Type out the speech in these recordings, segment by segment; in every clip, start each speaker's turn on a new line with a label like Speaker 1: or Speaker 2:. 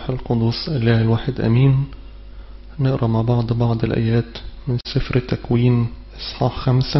Speaker 1: القدس الله الواحد أمين نقرأ مع بعض بعض الآيات من سفر التكوين إصحاح خمسة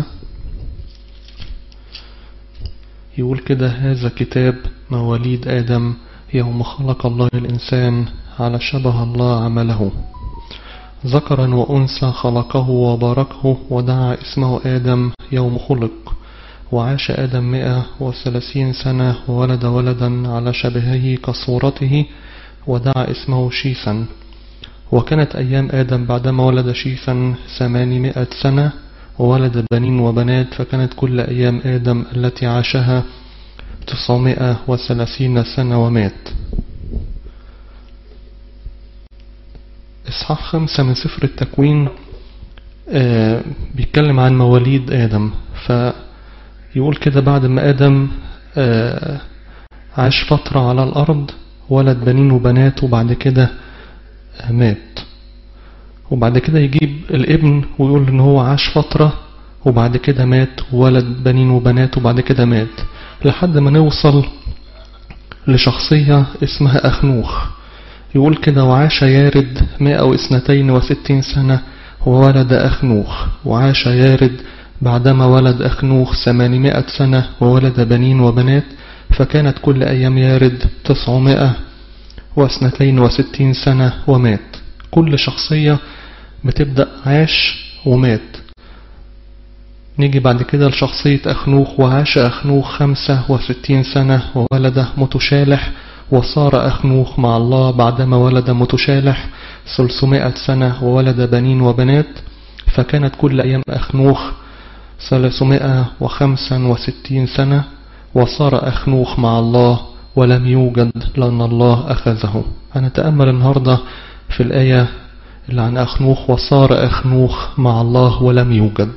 Speaker 1: يقول كده هذا كتاب مواليد آدم يوم خلق الله الإنسان على شبه الله عمله ذكرا وأنثى خلقه وباركه ودعا اسمه آدم يوم خلق وعاش آدم مئة وثلاثين سنة وولد ولدا على شبهه كصورته ودعا اسمه شيثا وكانت أيام آدم بعدما ولد شيثا ثمانمائة سنة وولد بنين وبنات فكانت كل أيام آدم التي عاشها تسعمائة وثلاثين سنة ومات إصحاح خمسة من سفر التكوين آه بيتكلم عن مواليد آدم فيقول كده بعد ما آدم آه عاش فترة على الأرض ولد بنين وبنات وبعد كده آه مات وبعد كده يجيب الابن ويقول ان هو عاش فترة وبعد كده مات وولد بنين وبنات وبعد كده مات لحد ما نوصل لشخصية اسمها أخنوخ يقول كده وعاش يارد مائة واثنتين وستين سنة وولد أخنوخ وعاش يارد بعدما ولد أخنوخ ثمانمائة سنة وولد بنين وبنات فكانت كل أيام يارد تسعمائة واثنتين وستين سنة ومات كل شخصية بتبدأ عاش ومات نيجي بعد كده لشخصية أخنوخ وعاش أخنوخ خمسة وستين سنة وولد متشالح وصار أخنوخ مع الله بعدما ولد متشالح ثلثمائة سنة وولد بنين وبنات فكانت كل أيام أخنوخ ثلاثمائة وخمسا وستين سنة وصار أخنوخ مع الله ولم يوجد لأن الله أخذه هنتأمل النهاردة في الآية اللي عن أخنوخ وصار أخنوخ مع الله ولم يوجد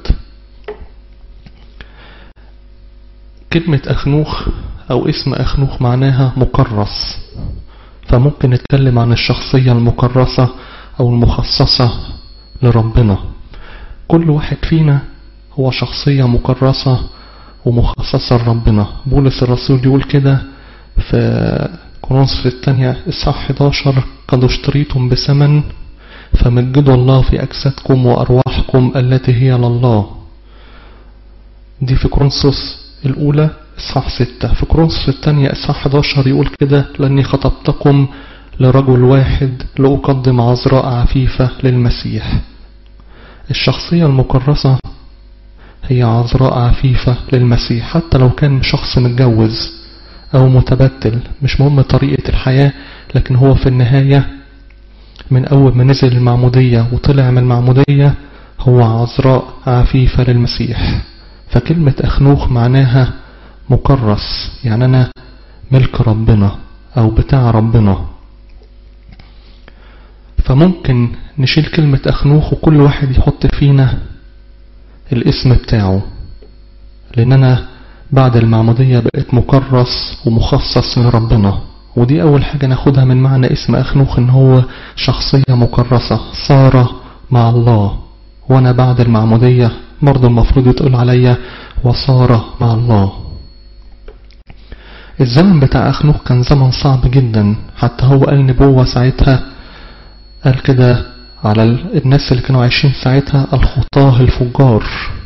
Speaker 1: كلمة أخنوخ أو اسم أخنوخ معناها مكرس فممكن نتكلم عن الشخصية المكرسة أو المخصصة لربنا كل واحد فينا هو شخصية مكرسة ومخصصة لربنا بولس الرسول يقول كده في كورنثوس الثانية إصحاح 11 قد اشتريتم بثمن فمجدوا الله في أجسادكم وأرواحكم التي هي لله دي في كورنثوس الأولى إصحاح 6 في كورنثوس الثانية إصحاح 11 يقول كده لأني خطبتكم لرجل واحد لأقدم عذراء عفيفة للمسيح الشخصية المكرسة هي عذراء عفيفة للمسيح حتى لو كان شخص متجوز أو متبتل مش مهم طريقة الحياة لكن هو في النهاية من أول ما نزل المعمودية وطلع من المعمودية هو عذراء عفيفة للمسيح فكلمة أخنوخ معناها مكرس يعني أنا ملك ربنا أو بتاع ربنا فممكن نشيل كلمة أخنوخ وكل واحد يحط فينا الاسم بتاعه لأن أنا بعد المعمودية بقت مكرس ومخصص لربنا ودي أول حاجة ناخدها من معنى اسم أخنوخ إن هو شخصية مكرسة صار مع الله وأنا بعد المعمودية برضه المفروض يتقول عليا وصار مع الله الزمن بتاع أخنوخ كان زمن صعب جدا حتى هو قال نبوة ساعتها قال كده على الناس اللي كانوا عايشين ساعتها الخطاه الفجار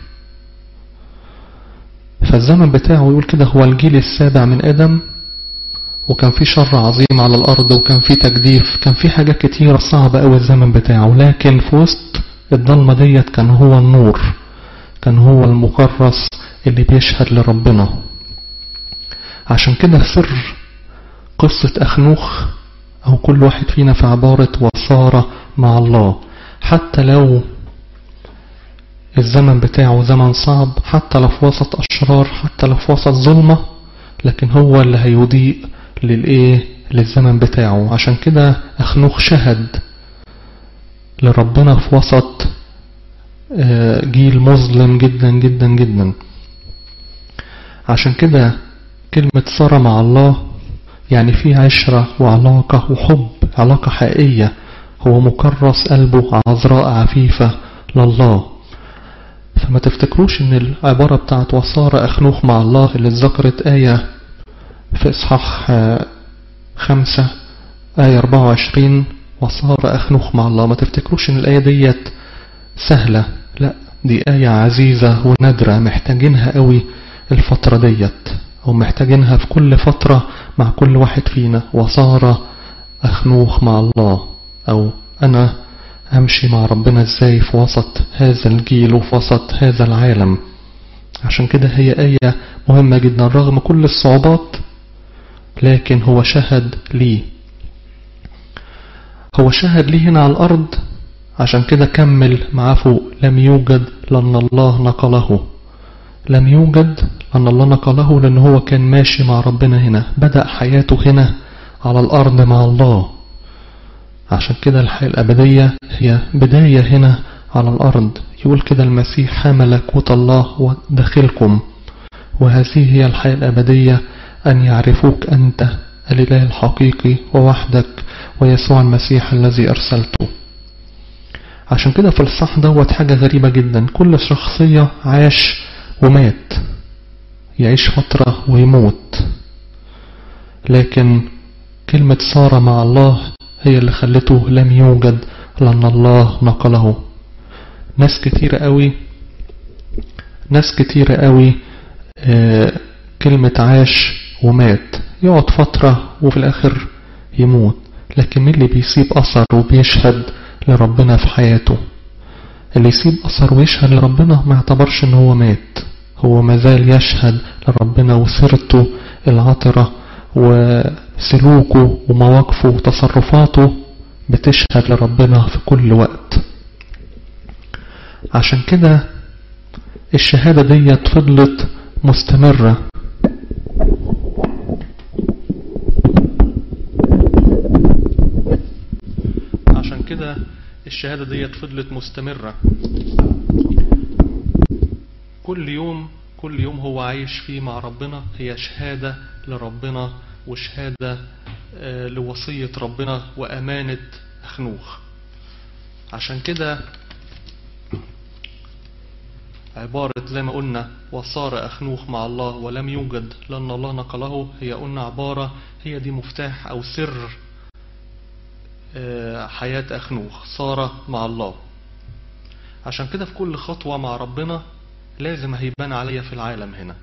Speaker 1: فالزمن بتاعه يقول كده هو الجيل السابع من آدم وكان في شر عظيم على الأرض وكان في تجديف كان في حاجات كتيرة صعبة أوي الزمن بتاعه لكن في وسط الضلمة ديت كان هو النور كان هو المكرس اللي بيشهد لربنا عشان كده سر قصة أخنوخ أو كل واحد فينا في عبارة وصار مع الله حتى لو الزمن بتاعه زمن صعب حتى لو في وسط أشرار حتى لو في وسط ظلمة لكن هو اللي هيضيء للإيه للزمن بتاعه عشان كده أخنوخ شهد لربنا في وسط جيل مظلم جدا جدا جدا عشان كده كلمة صار مع الله يعني في عشرة وعلاقة وحب علاقة حقيقية هو مكرس قلبه عذراء عفيفة لله فما تفتكروش ان العبارة بتاعت وصار أخنوخ مع الله اللي اتذكرت آية في إصحاح خمسة آية 24 وصار أخنوخ مع الله ما تفتكروش إن الآية ديت سهلة لا دي آية عزيزة ونادرة محتاجينها قوي الفترة ديت أو محتاجينها في كل فترة مع كل واحد فينا وصار أخنوخ مع الله أو أنا أمشي مع ربنا إزاي في وسط هذا الجيل وفي وسط هذا العالم عشان كده هي آية مهمة جدا رغم كل الصعوبات لكن هو شهد لي هو شهد لي هنا على الأرض عشان كده كمل معاه فوق لم يوجد لأن الله نقله لم يوجد أن الله نقله لأن هو كان ماشي مع ربنا هنا بدأ حياته هنا على الأرض مع الله عشان كده الحياة الأبدية هي بداية هنا على الأرض يقول كده المسيح حمل ملكوت الله وداخلكم وهذه هي الحياة الأبدية أن يعرفوك أنت الإله الحقيقي ووحدك ويسوع المسيح الذي أرسلته عشان كده في الصح دوت حاجة غريبة جدا كل شخصية عاش ومات يعيش فترة ويموت لكن كلمة صار مع الله هي اللي خلته لم يوجد لأن الله نقله ناس كتيرة قوي ناس كتيرة قوي آه كلمة عاش ومات يقعد فترة وفي الآخر يموت لكن مين اللي بيسيب أثر وبيشهد لربنا في حياته اللي يسيب أثر ويشهد لربنا ما يعتبرش ان هو مات هو مازال يشهد لربنا وسيرته العطرة وسلوكه ومواقفه وتصرفاته بتشهد لربنا في كل وقت عشان كده الشهادة ديت فضلت مستمرة عشان كده الشهادة ديت فضلت مستمرة كل يوم كل يوم هو عايش فيه مع ربنا هي شهادة لربنا وشهادة لوصية ربنا وأمانة أخنوخ عشان كده عبارة زي ما قلنا وصار أخنوخ مع الله ولم يوجد لأن الله نقله هي قلنا عبارة هي دي مفتاح أو سر حياة أخنوخ صار مع الله عشان كده في كل خطوة مع ربنا لازم هيبان عليا في العالم هنا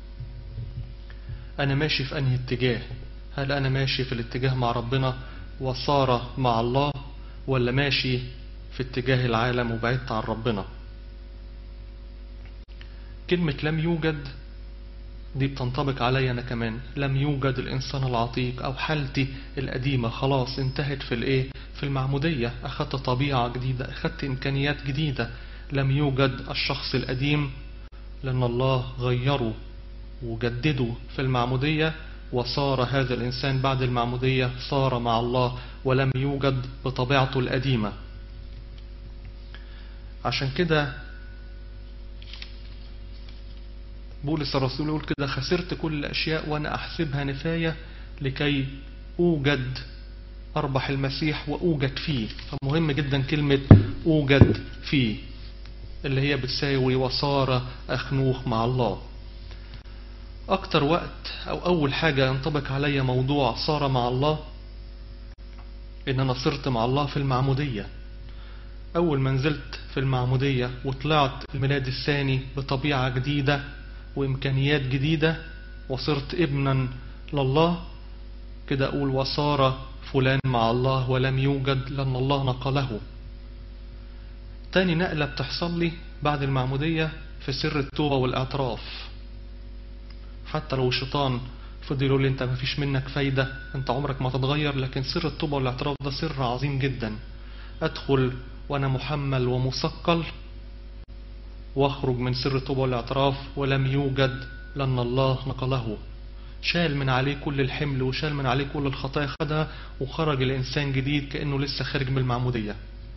Speaker 1: أنا ماشي في أنهي اتجاه هل أنا ماشي في الاتجاه مع ربنا وصار مع الله ولا ماشي في اتجاه العالم وبعدت عن ربنا كلمة لم يوجد دي بتنطبق عليا أنا كمان لم يوجد الإنسان العتيق أو حالتي القديمة خلاص انتهت في الإيه في المعمودية أخدت طبيعة جديدة أخدت إمكانيات جديدة لم يوجد الشخص القديم لأن الله غيره وجدده في المعمودية وصار هذا الإنسان بعد المعمودية صار مع الله ولم يوجد بطبيعته القديمة عشان كده بولس الرسول يقول كده خسرت كل الأشياء وأنا أحسبها نفاية لكي أوجد أربح المسيح وأوجد فيه فمهم جدا كلمة أوجد فيه اللي هي بتساوي وصار أخنوخ مع الله أكتر وقت أو أول حاجة ينطبق عليا موضوع صار مع الله إن أنا صرت مع الله في المعمودية أول ما نزلت في المعمودية وطلعت الميلاد الثاني بطبيعة جديدة وإمكانيات جديدة وصرت ابنا لله كده أقول وصار فلان مع الله ولم يوجد لأن الله نقله تاني نقلة بتحصل لي بعد المعمودية في سر التوبة والاعتراف حتى لو الشيطان فضل يقول لي انت مفيش منك فايدة انت عمرك ما تتغير لكن سر التوبة والاعتراف ده سر عظيم جدا ادخل وانا محمل ومثقل واخرج من سر التوبة والاعتراف ولم يوجد لأن الله نقله شال من عليه كل الحمل وشال من عليه كل الخطايا خدها وخرج الإنسان جديد كأنه لسه خارج من المعمودية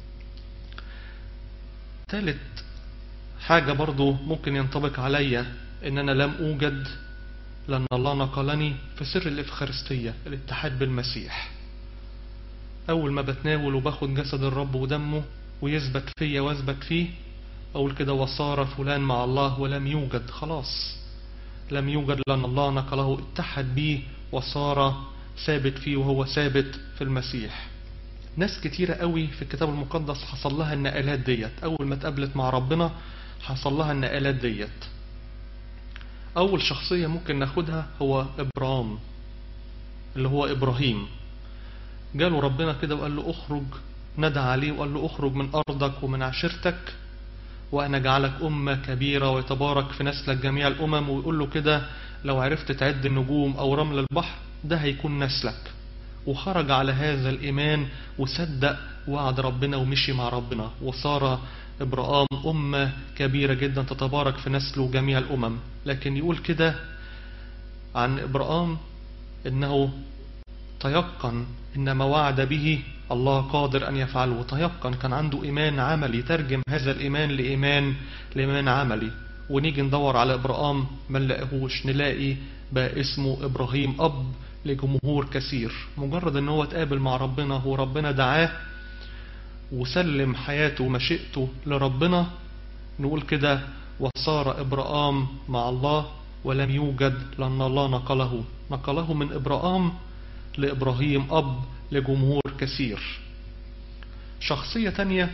Speaker 1: ثالث حاجة برضو ممكن ينطبق عليا ان انا لم اوجد لان الله نقلني في سر الافخارستية الاتحاد بالمسيح اول ما بتناول وباخد جسد الرب ودمه ويثبت فيا واثبت فيه اقول كده وصار فلان مع الله ولم يوجد خلاص لم يوجد لان الله نقله اتحد بيه وصار ثابت فيه وهو ثابت في المسيح ناس كتيرة قوي في الكتاب المقدس حصل لها النقلات ديت أول ما اتقابلت مع ربنا حصل لها النقلات ديت أول شخصية ممكن ناخدها هو إبرام اللي هو إبراهيم جاله ربنا كده وقال له اخرج ندى عليه وقال له اخرج من أرضك ومن عشيرتك وأنا جعلك أمة كبيرة ويتبارك في نسلك جميع الأمم ويقول له كده لو عرفت تعد النجوم أو رمل البحر ده هيكون نسلك وخرج على هذا الإيمان وصدق وعد ربنا ومشي مع ربنا وصار إبراهام أمة كبيرة جدا تتبارك في نسله جميع الأمم لكن يقول كده عن إبراهام إنه تيقن إن ما وعد به الله قادر أن يفعله تيقن كان عنده إيمان عملي ترجم هذا الإيمان لإيمان لإيمان عملي ونيجي ندور على إبراهام ما نلاقيهوش نلاقي بقى اسمه إبراهيم أب لجمهور كثير مجرد ان هو اتقابل مع ربنا وربنا دعاه وسلم حياته ومشيئته لربنا نقول كده وصار إبراهام مع الله ولم يوجد لأن الله نقله نقله من إبراهام لإبراهيم أب لجمهور كثير شخصية تانية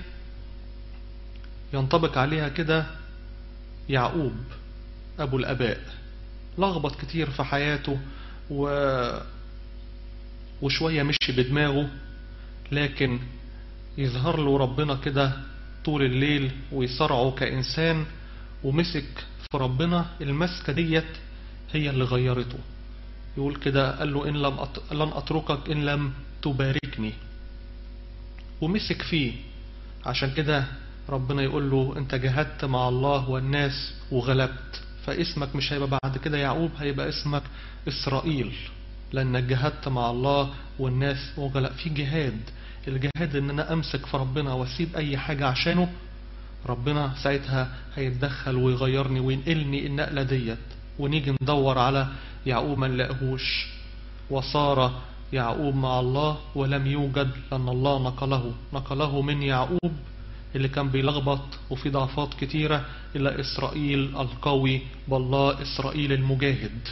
Speaker 1: ينطبق عليها كده يعقوب أبو الأباء لخبط كتير في حياته و... وشوية مشي بدماغه لكن يظهر له ربنا كده طول الليل ويصرعه كإنسان ومسك في ربنا المسكة ديت هي اللي غيرته يقول كده قال له إن لم أت... لن أتركك إن لم تباركني ومسك فيه عشان كده ربنا يقول له انت جهدت مع الله والناس وغلبت فاسمك مش هيبقى بعد كده يعقوب هيبقى اسمك إسرائيل لأنك جهدت مع الله والناس وغلق في جهاد الجهاد ان انا امسك في ربنا واسيب اي حاجة عشانه ربنا ساعتها هيتدخل ويغيرني وينقلني النقلة ديت ونيجي ندور على يعقوب ما نلاقيهوش وصار يعقوب مع الله ولم يوجد لأن الله نقله نقله من يعقوب اللي كان بيلخبط وفي ضعفات كتيرة إلى إسرائيل القوي بالله إسرائيل المجاهد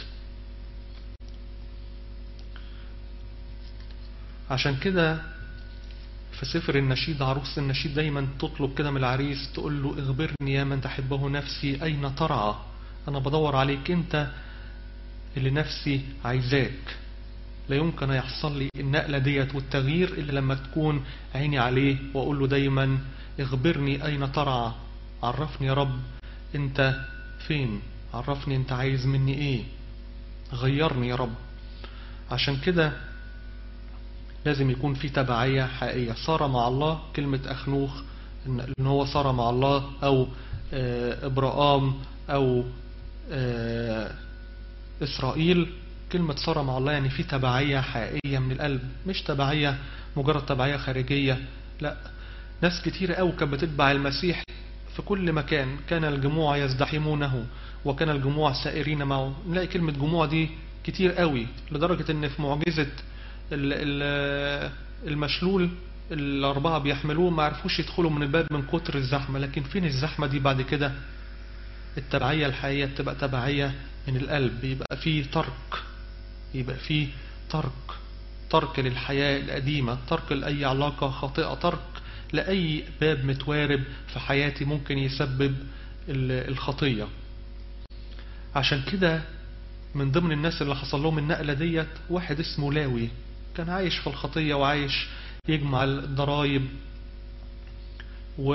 Speaker 1: عشان كده في سفر النشيد عروس النشيد دايما تطلب كده من العريس تقول له اخبرني يا من تحبه نفسي أين ترعى أنا بدور عليك أنت اللي نفسي عايزاك لا يمكن يحصل لي النقلة ديت والتغيير إلا لما تكون عيني عليه وأقول له دايما اخبرني أين ترعى عرفني يا رب أنت فين عرفني أنت عايز مني إيه غيرني يا رب عشان كده لازم يكون في تبعية حقيقية صار مع الله كلمة أخنوخ إن هو صار مع الله أو إبراهام أو إسرائيل كلمة صار مع الله يعني في تبعية حقيقية من القلب مش تبعية مجرد تبعية خارجية لا ناس كتير قوي كانت بتتبع المسيح في كل مكان كان الجموع يزدحمونه وكان الجموع سائرين معه نلاقي كلمة جموع دي كتير قوي لدرجة ان في معجزة المشلول الأربعة بيحملوه ما عرفوش يدخلوا من الباب من كتر الزحمة لكن فين الزحمة دي بعد كده التبعية الحقيقية بتبقى تبعية من القلب يبقى فيه ترك يبقى فيه ترك ترك للحياة القديمة ترك لأي علاقة خاطئة ترك لأي باب متوارب في حياتي ممكن يسبب الخطية عشان كده من ضمن الناس اللي حصل لهم النقلة ديت واحد اسمه لاوي كان عايش في الخطية وعايش يجمع الضرايب و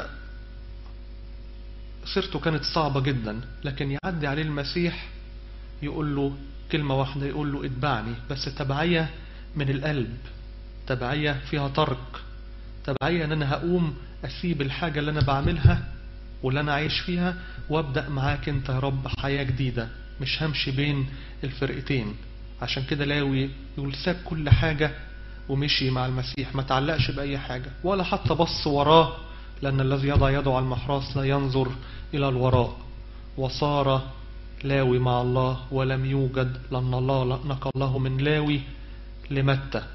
Speaker 1: سيرته كانت صعبة جدا لكن يعدي عليه المسيح يقول له كلمة واحدة يقول له اتبعني بس تبعية من القلب تبعية فيها ترك تبعية ان انا هقوم اسيب الحاجة اللي انا بعملها واللي انا عايش فيها وابدأ معاك انت يا رب حياة جديدة مش همشي بين الفرقتين عشان كده لاوي يقول ساب كل حاجة ومشي مع المسيح ما تعلقش بأي حاجة ولا حتى بص وراه لأن الذي يضع يده على المحراس لا ينظر إلى الوراء وصار لاوي مع الله ولم يوجد لأن الله نقله من لاوي لمتى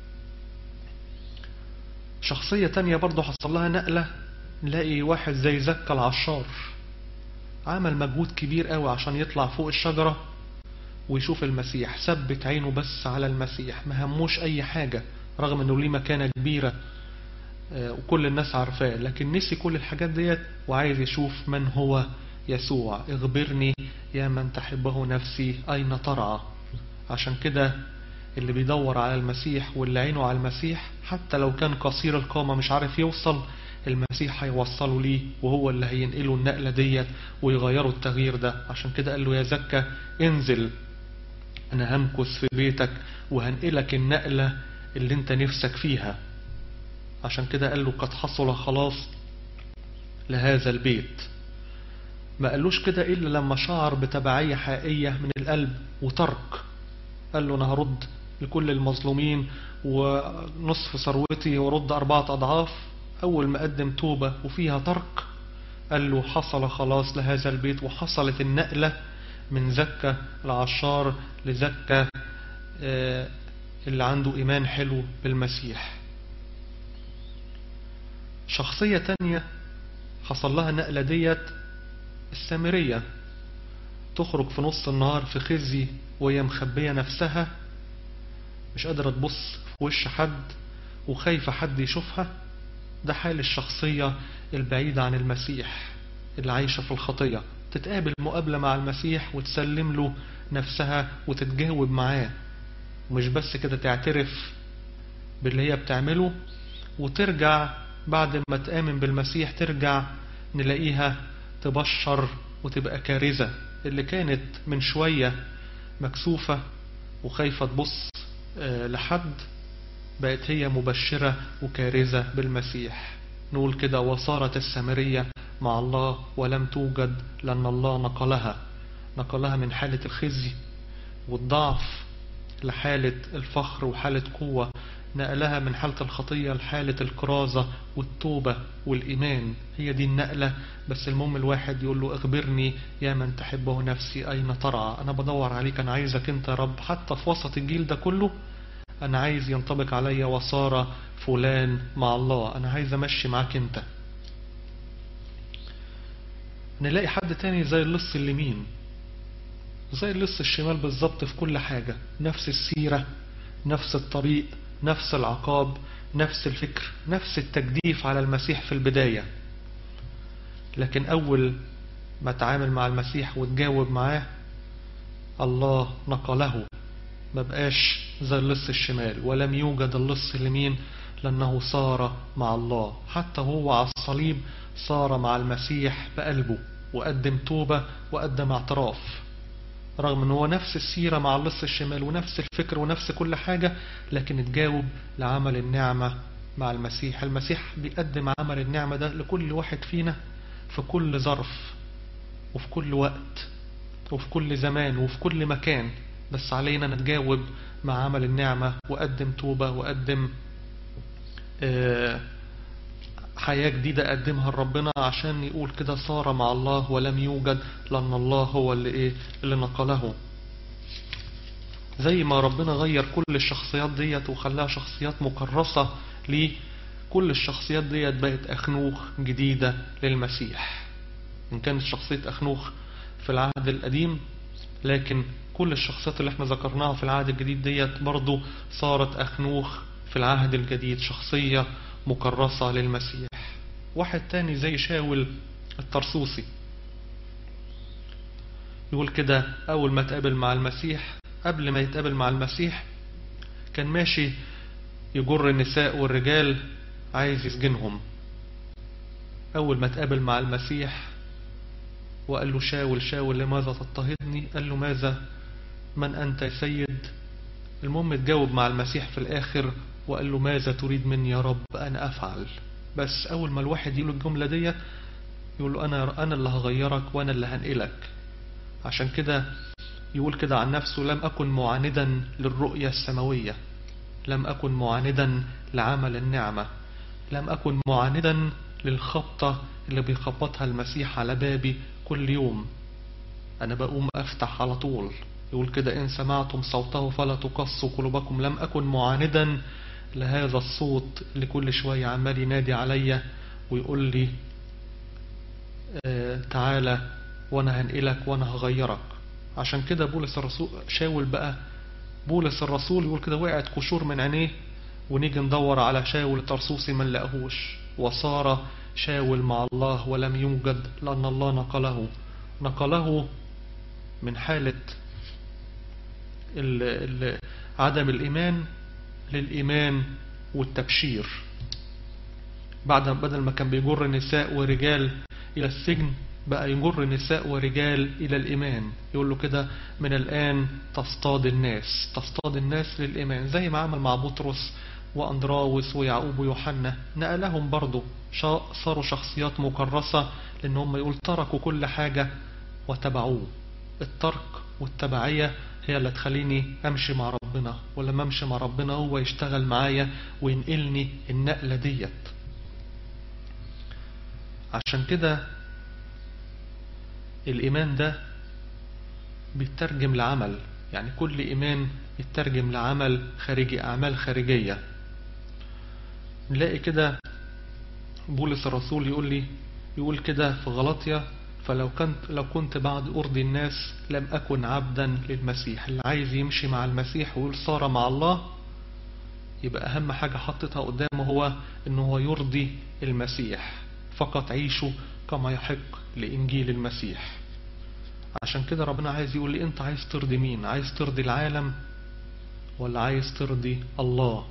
Speaker 1: شخصية تانية برضه حصل لها نقلة نلاقي واحد زي زكا العشار عمل مجهود كبير قوي عشان يطلع فوق الشجرة ويشوف المسيح ثبت عينه بس على المسيح ما هموش أي حاجة رغم أنه ليه مكانة كبيرة وكل الناس عارفاه لكن نسي كل الحاجات ديت وعايز يشوف من هو يسوع اخبرني يا من تحبه نفسي أين ترعى عشان كده اللي بيدور على المسيح واللي عينه على المسيح حتى لو كان قصير القامة مش عارف يوصل المسيح هيوصله ليه وهو اللي هينقله النقلة ديت ويغيره التغيير ده عشان كده قال له يا زكا انزل انا همكث في بيتك وهنقلك النقلة اللي انت نفسك فيها عشان كده قال له قد حصل خلاص لهذا البيت ما قالوش كده إلا لما شعر بتبعية حقيقية من القلب وترك قال له أنا هرد لكل المظلومين ونصف ثروتي ورد أربعة أضعاف أول ما قدم توبة وفيها ترك قال له حصل خلاص لهذا البيت وحصلت النقلة من زكة العشار لزكة اللي عنده إيمان حلو بالمسيح شخصية تانية حصل لها نقلة ديت السامرية تخرج في نص النهار في خزي وهي مخبية نفسها مش قادرة تبص في وش حد وخايفة حد يشوفها ده حال الشخصية البعيدة عن المسيح اللي عايشة في الخطية تتقابل مقابلة مع المسيح وتسلم له نفسها وتتجاوب معاه ومش بس كده تعترف باللي هي بتعمله وترجع بعد ما تآمن بالمسيح ترجع نلاقيها تبشر وتبقى كارثة اللي كانت من شوية مكسوفة وخايفة تبص لحد بقت هي مبشرة وكارثة بالمسيح نقول كده وصارت السامرية مع الله ولم توجد لأن الله نقلها نقلها من حالة الخزي والضعف لحالة الفخر وحالة قوة نقلها من حالة الخطية لحالة الكرازة والتوبة والإيمان هي دي النقلة بس المهم الواحد يقول له اخبرني يا من تحبه نفسي أين ترعى أنا بدور عليك أنا عايزك أنت يا رب حتى في وسط الجيل ده كله أنا عايز ينطبق عليا وصار فلان مع الله أنا عايز أمشي معاك أنت نلاقي حد تاني زي اللص اليمين زي اللص الشمال بالظبط في كل حاجة نفس السيرة نفس الطريق نفس العقاب نفس الفكر نفس التجديف على المسيح في البداية لكن أول ما تعامل مع المسيح وتجاوب معاه الله نقله ما بقاش زي اللص الشمال ولم يوجد اللص اليمين لأنه صار مع الله حتى هو على الصليب صار مع المسيح بقلبه وقدم توبة وقدم اعتراف رغم ان هو نفس السيرة مع اللص الشمال ونفس الفكر ونفس كل حاجة لكن اتجاوب لعمل النعمة مع المسيح المسيح بيقدم عمل النعمة ده لكل واحد فينا في كل ظرف وفي كل وقت وفي كل زمان وفي كل مكان بس علينا نتجاوب مع عمل النعمة وقدم توبة وقدم آه حياة جديدة قدمها لربنا عشان يقول كده صار مع الله ولم يوجد لأن الله هو اللي إيه اللي نقله زي ما ربنا غير كل الشخصيات ديت وخلاها شخصيات مكرسة ليه كل الشخصيات ديت بقت أخنوخ جديدة للمسيح إن كانت شخصية أخنوخ في العهد القديم لكن كل الشخصيات اللي احنا ذكرناها في العهد الجديد ديت برضو صارت أخنوخ في العهد الجديد شخصية مكرسة للمسيح واحد تاني زي شاول الترسوسي يقول كده أول ما تقابل مع المسيح قبل ما يتقابل مع المسيح كان ماشي يجر النساء والرجال عايز يسجنهم أول ما تقابل مع المسيح وقال له شاول شاول لماذا تضطهدني قال له ماذا من أنت يا سيد المهم تجاوب مع المسيح في الآخر وقال له ماذا تريد مني يا رب أنا أفعل بس أول ما الواحد يقول الجملة دي يقول له أنا, أنا اللي هغيرك وأنا اللي هنقلك عشان كده يقول كده عن نفسه لم أكن معاندا للرؤية السماوية لم أكن معاندا لعمل النعمة لم أكن معاندا للخبطة اللي بيخبطها المسيح على بابي كل يوم أنا بقوم أفتح على طول يقول كده إن سمعتم صوته فلا تقصوا قلوبكم لم أكن معاندا لهذا الصوت اللي كل شوية عمال ينادي عليا ويقول لي آه تعالى وانا هنقلك وانا هغيرك عشان كده بولس الرسول شاول بقى بولس الرسول يقول كده وقعت قشور من عينيه ونيجي ندور على شاول الترسوسي ما نلاقيهوش وصار شاول مع الله ولم يوجد لأن الله نقله نقله من حالة ال ال عدم الإيمان للإيمان والتبشير بعد بدل ما كان بيجر نساء ورجال إلى السجن بقى يجر نساء ورجال إلى الإيمان يقول له كده من الآن تصطاد الناس تصطاد الناس للإيمان زي ما عمل مع بطرس وأندراوس ويعقوب ويوحنا نقلهم برضو صاروا شخصيات مكرسة لأن هم يقول تركوا كل حاجة وتبعوه الترك والتبعية هي اللي تخليني أمشي مع ربنا ولما أمشي مع ربنا هو يشتغل معايا وينقلني النقلة ديت عشان كده الإيمان ده بيترجم لعمل يعني كل إيمان يترجم لعمل خارجي أعمال خارجية نلاقي كده بولس الرسول يقول لي يقول كده في غلطية فلو كنت لو كنت بعد أرضي الناس لم أكن عبدا للمسيح اللي عايز يمشي مع المسيح ويقول صار مع الله يبقى أهم حاجة حطتها قدامه هو إنه هو يرضي المسيح فقط عيشوا كما يحق لإنجيل المسيح عشان كده ربنا عايز يقول لي أنت عايز ترضي مين عايز ترضي العالم ولا عايز ترضي الله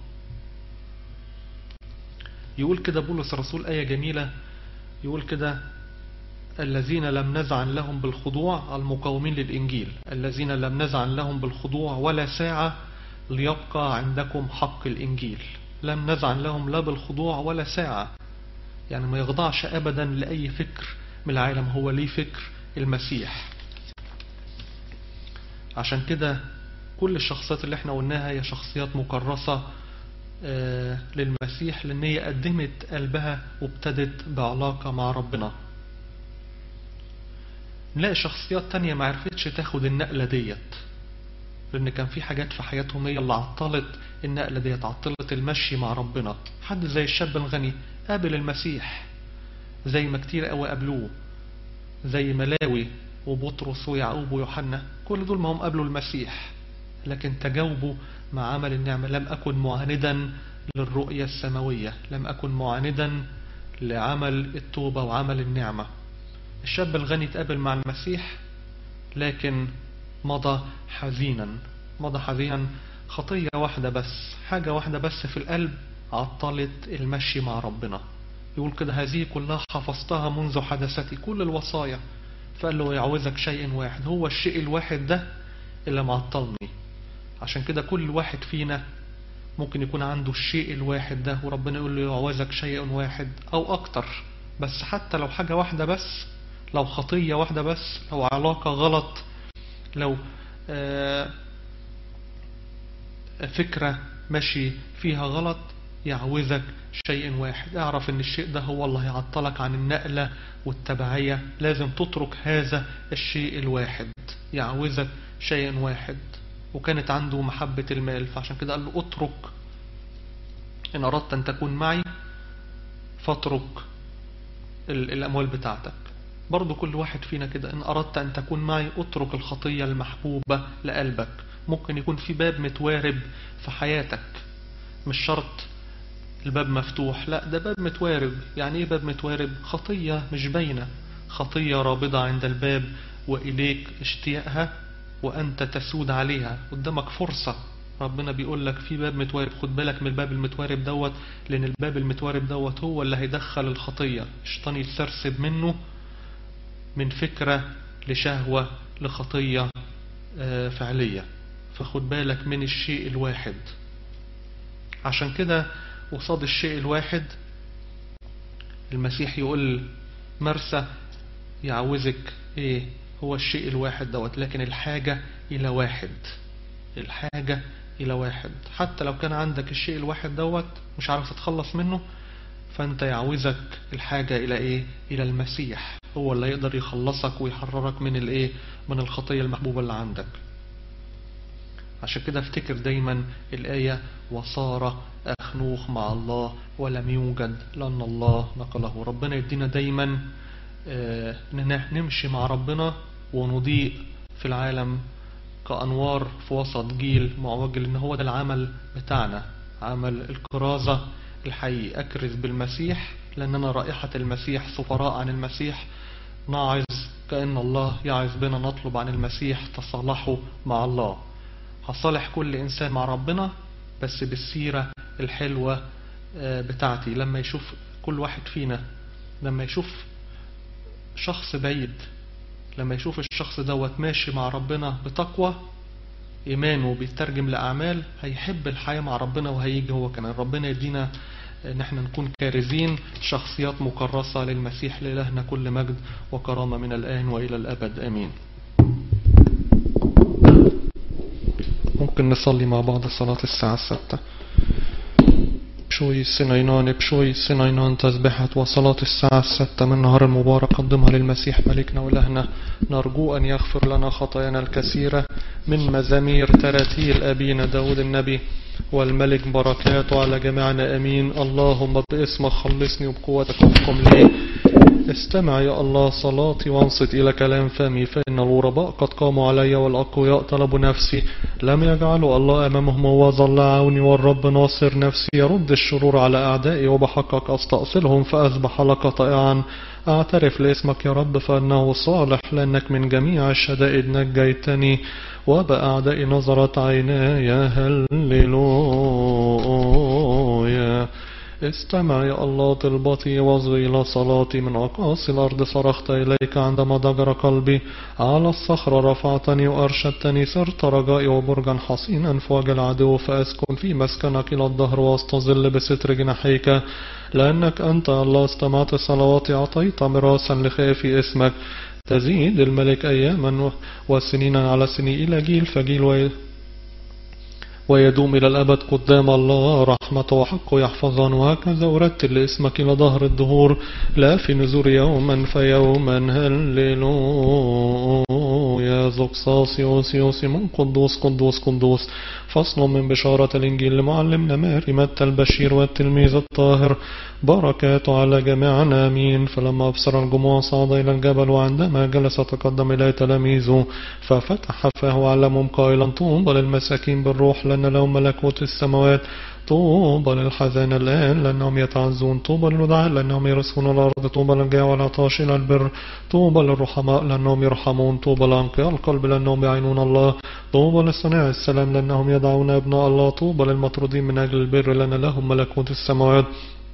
Speaker 1: يقول كده بولس الرسول آية جميلة يقول كده الذين لم نزعن لهم بالخضوع المقاومين للإنجيل الذين لم نزعن لهم بالخضوع ولا ساعة ليبقى عندكم حق الإنجيل لم نزعن لهم لا بالخضوع ولا ساعة يعني ما يخضعش أبدا لأي فكر من العالم هو ليه فكر المسيح عشان كده كل الشخصيات اللي احنا قلناها هي شخصيات مكرسة للمسيح لأن هي قدمت قلبها وابتدت بعلاقة مع ربنا نلاقي شخصيات تانية ما عرفتش تاخد النقلة ديت لأن كان في حاجات في حياتهم هي اللي عطلت النقلة ديت عطلت المشي مع ربنا حد زي الشاب الغني قابل المسيح زي ما كتير قوي قابلوه زي ملاوي وبطرس ويعقوب ويوحنا كل دول ما هم قابلوا المسيح لكن تجاوبوا مع عمل النعمة لم أكن معاندا للرؤية السماوية لم أكن معاندا لعمل التوبة وعمل النعمة الشاب الغني تقابل مع المسيح لكن مضى حزينا مضى حزينا خطية واحدة بس حاجة واحدة بس في القلب عطلت المشي مع ربنا يقول كده هذه كلها حفظتها منذ حدثتي كل الوصايا فقال له يعوزك شيء واحد هو الشيء الواحد ده اللي معطلني عشان كده كل واحد فينا ممكن يكون عنده الشيء الواحد ده وربنا يقول له يعوزك شيء واحد او اكتر بس حتى لو حاجة واحدة بس لو خطية واحدة بس لو علاقة غلط لو فكرة ماشي فيها غلط يعوزك شيء واحد اعرف ان الشيء ده هو اللي هيعطلك عن النقلة والتبعية لازم تترك هذا الشيء الواحد يعوزك شيء واحد وكانت عنده محبة المال فعشان كده قال له اترك ان اردت ان تكون معي فاترك الاموال بتاعتك برضو كل واحد فينا كده ان اردت ان تكون معي اترك الخطية المحبوبة لقلبك ممكن يكون في باب متوارب في حياتك مش شرط الباب مفتوح لا ده باب متوارب يعني ايه باب متوارب خطية مش باينة خطية رابضة عند الباب وإليك اشتياقها وأنت تسود عليها قدامك فرصة ربنا بيقول لك في باب متوارب خد بالك من الباب المتوارب دوت لأن الباب المتوارب دوت هو اللي هيدخل الخطية الشيطان يتسرسب منه من فكرة لشهوة لخطية فعلية فخد بالك من الشيء الواحد عشان كده قصاد الشيء الواحد المسيح يقول مرسى يعوزك ايه هو الشيء الواحد دوت لكن الحاجة الى واحد الحاجة الى واحد حتى لو كان عندك الشيء الواحد دوت مش عارف تتخلص منه فانت يعوزك الحاجة الى ايه الى المسيح هو اللي يقدر يخلصك ويحررك من الايه من الخطية المحبوبة اللي عندك عشان كده افتكر دايما الآية وصار أخنوخ مع الله ولم يوجد لأن الله نقله ربنا يدينا دايما نمشي مع ربنا ونضيء في العالم كأنوار في وسط جيل معوج لأن هو ده العمل بتاعنا عمل الكرازة الحقيقي أكرز بالمسيح لأننا رائحة المسيح سفراء عن المسيح نعظ كأن الله يعظ بنا نطلب عن المسيح تصالحه مع الله هصالح كل إنسان مع ربنا بس بالسيرة الحلوة بتاعتي لما يشوف كل واحد فينا لما يشوف شخص بعيد لما يشوف الشخص دوت ماشي مع ربنا بتقوى إيمانه بيترجم لأعمال هيحب الحياة مع ربنا وهيجي هو كمان ربنا يدينا ان احنا نكون كارزين شخصيات مكرسة للمسيح لإلهنا كل مجد وكرامة من الآن وإلى الأبد آمين ممكن نصلي مع بعض صلاة الساعة الستة بشوي السنينان بشوي السنينان تسبحة وصلاة الساعة الستة من نهار المبارك قدمها للمسيح ملكنا ولهنا نرجو أن يغفر لنا خطايانا الكثيرة من مزامير تراتيل أبينا داود النبي والملك بركاته على جميعنا أمين اللهم باسمك خلصني وبقوتك احكم لي استمع يا الله صلاتي وانصت إلى كلام فمي فإن الغرباء قد قاموا علي والأقوياء طلبوا نفسي لم يجعلوا الله أمامهم وظل عوني والرب ناصر نفسي يرد الشرور على أعدائي وبحقك أستأصلهم فأصبح لك طائعا أعترف لاسمك يا رب فأنه صالح لأنك من جميع الشدائد نجيتني وبأعدائي نظرت عيناي هللويا استمع يا الله طلبتي واصغي إلى صلاتي من أقاصي الأرض صرخت إليك عندما ضجر قلبي على الصخرة رفعتني وأرشدتني صرت رجائي وبرجا حصينا في وجه العدو فأسكن في مسكنك إلى الظهر واستظل بستر جناحيك لأنك أنت الله استمعت صلواتي أعطيت مراسا لخافي اسمك تزيد الملك أياما وسنينا على سنين إلى جيل فجيل ويدوم إلى الأبد قدام الله رحمته وحقه يحفظان وهكذا أرتل لاسمك إلى ظهر الدهور لا في نزور يوما فيوما هللويا زقصاص يوسيوس من قدوس قدوس قدوس فصل من بشارة الإنجيل لمعلمنا ماري متى البشير والتلميذ الطاهر بركاته على جميعنا آمين فلما أبصر الجموع صعد إلى الجبل وعندما جلس تقدم إليه تلاميذه ففتح فاه علمهم قائلا طوبى للمساكين بالروح لأن لهم ملكوت السماوات طوبى للحزان الآن لأنهم يتعزون طوبى للودعاء لأنهم يرثون الأرض طوبى للجاع والعطاش إلى البر طوبى للرحماء لأنهم يرحمون طوبى لأنقياء القلب لأنهم يعينون الله طوبى لصناع السلام لأنهم يدعون أبناء الله طوبى للمطرودين من أجل البر لأن لهم ملكوت السماوات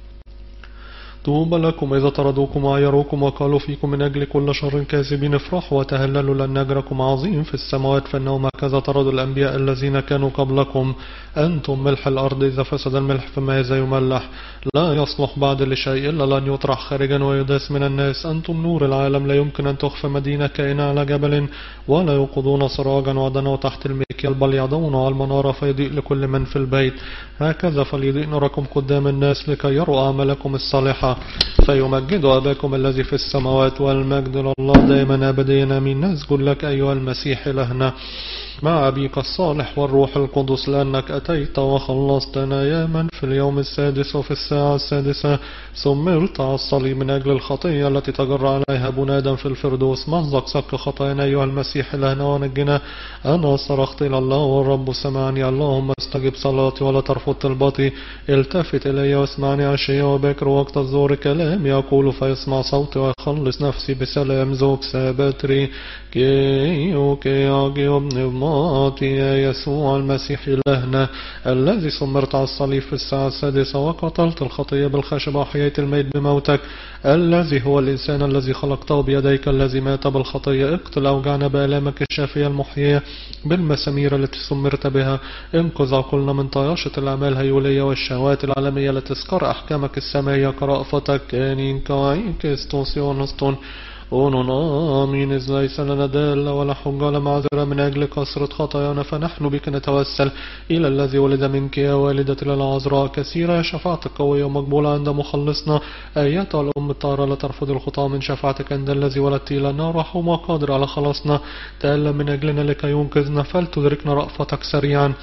Speaker 1: طوبى لكم إذا طردوكم وعيروكم وقالوا فيكم من أجل كل شر كاذبين افرحوا وتهللوا لأن أجركم عظيم في السماوات فإنهم هكذا طردوا الأنبياء الذين كانوا قبلكم أنتم ملح الأرض إذا فسد الملح فماذا يملح لا يصلح بعد لشيء إلا لن يطرح خارجا ويداس من الناس أنتم نور العالم لا يمكن أن تخفى مدينة كائنة على جبل ولا يوقظون سراجا ودنوا تحت المكيال بل يضعون على المنارة فيضيء لكل من في البيت هكذا فليضيء نوركم قدام الناس لكي يروا أعمالكم الصالحة فيمجد أباكم الذي في السماوات والمجد لله دائما أبديا آمين نسجد لك أيها المسيح لهنا مع أبيك الصالح والروح القدس لأنك أتيت وخلصتنا يا من في اليوم السادس وفي الساعة السادسة سمرت على الصليب من أجل الخطية التي تجرى عليها بنادا في الفردوس مزق سك خطايانا أيها المسيح لهنا ونجنا أنا صرخت إلى الله والرب سمعني اللهم استجب صلاتي ولا ترفض طلبتي التفت إلي واسمعني عشية وبكر وقت الظهر كلام يقول فيسمع صوتي ويخلص نفسي بسلام زوج سابتري كي وكي أجي وابن ماطي يا يسوع المسيح إلهنا الذي صمرت على الصليب في الساعة السادسة وقتلت الخطية بالخشب وحييت الميت بموتك الذي هو الإنسان الذي خلقته بيديك الذي مات بالخطية اقتل أوجعنا بآلامك الشافية المحيية بالمسامير التي سمرت بها انقذ عقولنا من طياشة الأعمال الهيولية والشهوات العالمية لتذكر أحكامك السماوية كرأفتك كانين كواين كستوسيونستون أونون آمين إذ ليس لنا دال ولا حجة ولا معذرة من أجل كثرة خطايانا فنحن بك نتوسل إلى الذي ولد منك يا والدة العذراء كثيرة يا شفاعتك قوية ومقبولة عند مخلصنا أيتها الأم الطاهرة لا ترفض الخطاة من شفاعتك عند الذي ولدت لنا رحوم وقادر على خلاصنا تألم من أجلنا لكي ينقذنا فلتدركنا رأفتك سريعا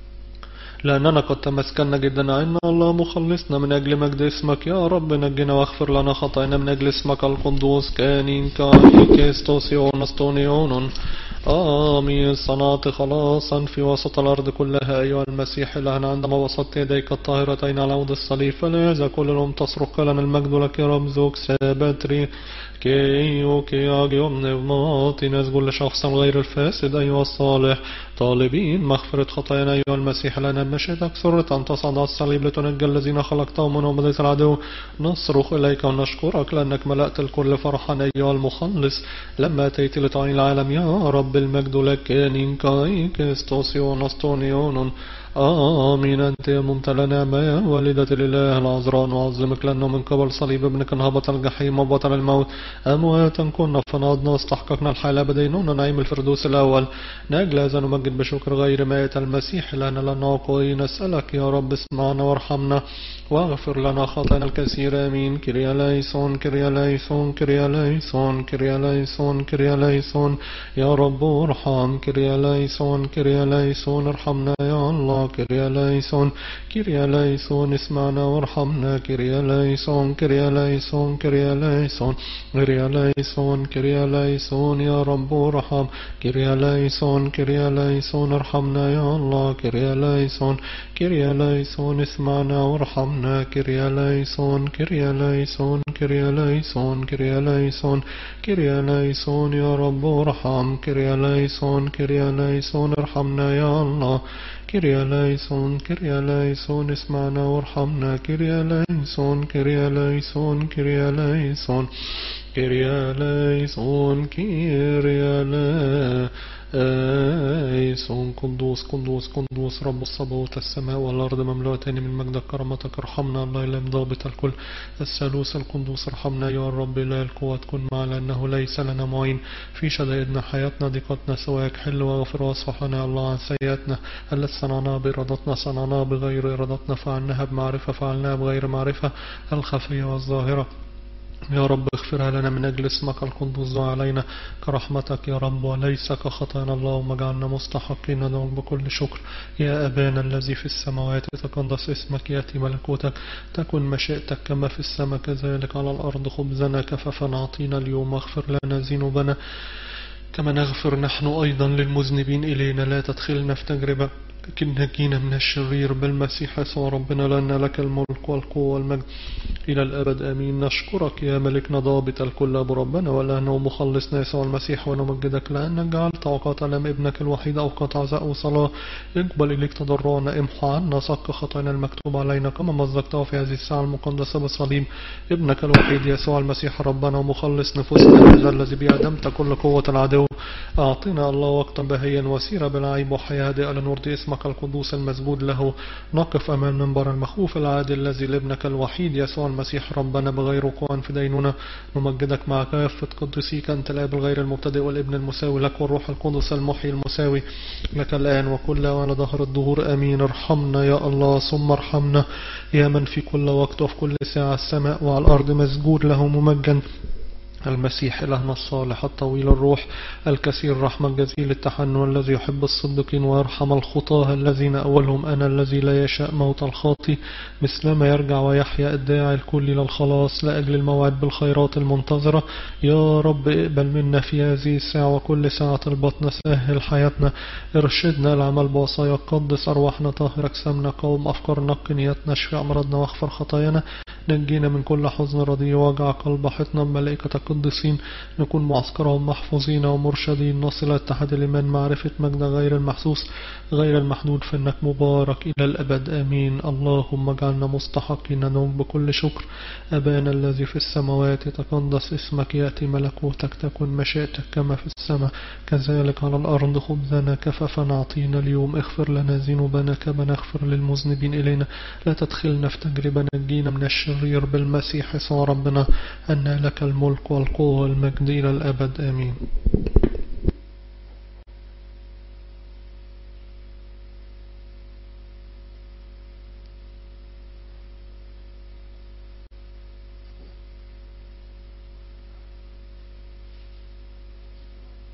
Speaker 1: لأننا قد تمسكنا جدا عنا الله مخلصنا من أجل مجد اسمك يا رب نجنا واغفر لنا خطايانا من أجل اسمك القدوس كانين كايكستوسيون استونيون آمين صنعت خلاصا في وسط الأرض كلها أيها المسيح إلهنا عندما وسطت يديك الطاهرتين على عود الصليب فلا يزال كل الأم تصرخ لنا المجد لك يا رب زوج سابتري كي يوكي أجيوم نبماتي نسجل لشخصا غير الفاسد أيها الصالح طالبين مغفرة خطايانا أيها المسيح لنا بمشيئتك سرت أن تصعد على الصليب لتنجى الذين خلقتهم من عبدة العدو نصرخ إليك ونشكرك لأنك ملأت الكل فرحا أيها المخلص لما أتيت لتعين العالم يا رب المجد لك نينكاي كستوسيون أستونيون آمين أنت يا ممتلى نعمة يا والدة الإله العذراء نعظمك لأنه من قبل صليب ابنك انهبط الجحيم وبطل الموت أمواتا كنا فنضنا واستحققنا الحياة بدينونا نعيم الفردوس الأول نجل هذا نمجد بشكر غير مائة المسيح لنا لنا قوي نسألك يا رب اسمعنا وارحمنا واغفر لنا خطايانا الكثير امين كريا ليسون كريا ليسون كريا ليسون كريا ليسون كريا ليسون يا رب ارحم كريا ليسون كريا ليسون ارحمنا يا الله كريا ليسون كريا ليسون اسمعنا وارحمنا كريا ليسون كريا ليسون كريا ليسون كريا ليسون كريا ليسون يا رب ارحم كريا ليسون كريا ليسون ارحمنا يا الله كريا ليسون كريا ليسون اسمعنا وارحمنا كريا ليسون كريا ليسون كريا ليسون كريا ليسون كريا ليسون يا رب ارحم كريا ليسون كريا ليسون ارحمنا يا الله كريا ليسون كريا ليسون اسمعنا وارحمنا كريا ليسون كريا ليسون كريا ليسون كريا ليسون كريا ليسون آيسون قدوس قدوس قدوس رب الصبوت السماء والأرض مملوءتين من مجدك كرمتك ارحمنا الله إله ضابط الكل الثالوث القدوس ارحمنا يا رب لا القوة تكون معنا لأنه ليس لنا معين في شدائدنا حياتنا ضيقتنا سواك حل واغفر واصفح لنا الله عن سيئاتنا التي صنعناها بإرادتنا صنعناها بغير إرادتنا فعلناها بمعرفة فعلناها بغير معرفة الخفية والظاهرة يا رب اغفرها لنا من أجل اسمك القدوس علينا كرحمتك يا رب وليس كخطانا اللهم اجعلنا مستحقين ندعوك بكل شكر يا أبانا الذي في السماوات يتقدس اسمك يأتي ملكوتك تكن مشيئتك كما في السماء كذلك على الأرض خبزنا كففا أعطينا اليوم واغفر لنا ذنوبنا كما نغفر نحن أيضا للمذنبين إلينا لا تدخلنا في تجربة لكن نجينا من الشرير بالمسيح يسوع ربنا لأن لك الملك والقوة والمجد إلى الأبد آمين نشكرك يا ملكنا ضابط الكل أبو ربنا ولأنه مخلصنا يسوع المسيح ونمجدك لأنك جعلت أوقات ألم ابنك الوحيد أوقات عزاء وصلاة اقبل إليك تضرعنا امحو عنا صك خطايانا المكتوب علينا كما مزقته في هذه الساعة المقدسة بالصليب ابنك الوحيد يسوع المسيح ربنا ومخلص نفوسنا هذا الذي بيعدمت كل قوة العدو أعطنا الله وقتا بهيا وسيرة بالعيب وحياة هادئة لنرضي اسمك القدوس المسجود له نقف أمام منبر المخوف العادل الذي لابنك الوحيد يسوع المسيح ربنا بغير وقوع في ديننا نمجدك مع كافة قدسيك أنت الآب الغير المبتدئ والابن المساوي لك والروح القدس المحيي المساوي لك الآن وكل وعلى ظهر الظهور أمين ارحمنا يا الله ثم ارحمنا يا من في كل وقت وفي كل ساعة السماء وعلى الأرض مسجود له ممجد المسيح إلهنا الصالح الطويل الروح الكثير رحمة جزيل التحنن الذي يحب الصدقين ويرحم الخطاه الذين أولهم أنا الذي لا يشاء موت الخاطي مثلما يرجع ويحيا الداعي الكل للخلاص لأجل الموعد بالخيرات المنتظرة يا رب اقبل منا في هذه الساعة وكل ساعة البطن سهل حياتنا ارشدنا العمل بوصايا قدس أرواحنا طاهر أجسامنا قوم أفكار نق نياتنا اشفي أمراضنا واغفر خطايانا نجينا من كل حزن رضي وجع قلب حطنا بملائكتك القديسين نكون معسكرهم محفوظين ومرشدين نصل اتحاد الإيمان معرفة مجد غير المحسوس غير المحدود فإنك مبارك إلى الأبد آمين اللهم اجعلنا مستحقين ندعوك بكل شكر أبانا الذي في السماوات يتقدس اسمك يأتي ملكوتك تكن مشيئتك كما في السماء كذلك على الأرض خبزنا كففا أعطينا اليوم اغفر لنا ذنوبنا كما نغفر للمذنبين إلينا لا تدخلنا في تجربة نجينا من الشرير بالمسيح يسوع ربنا أن لك الملك والقوة والمجد إلى الأبد آمين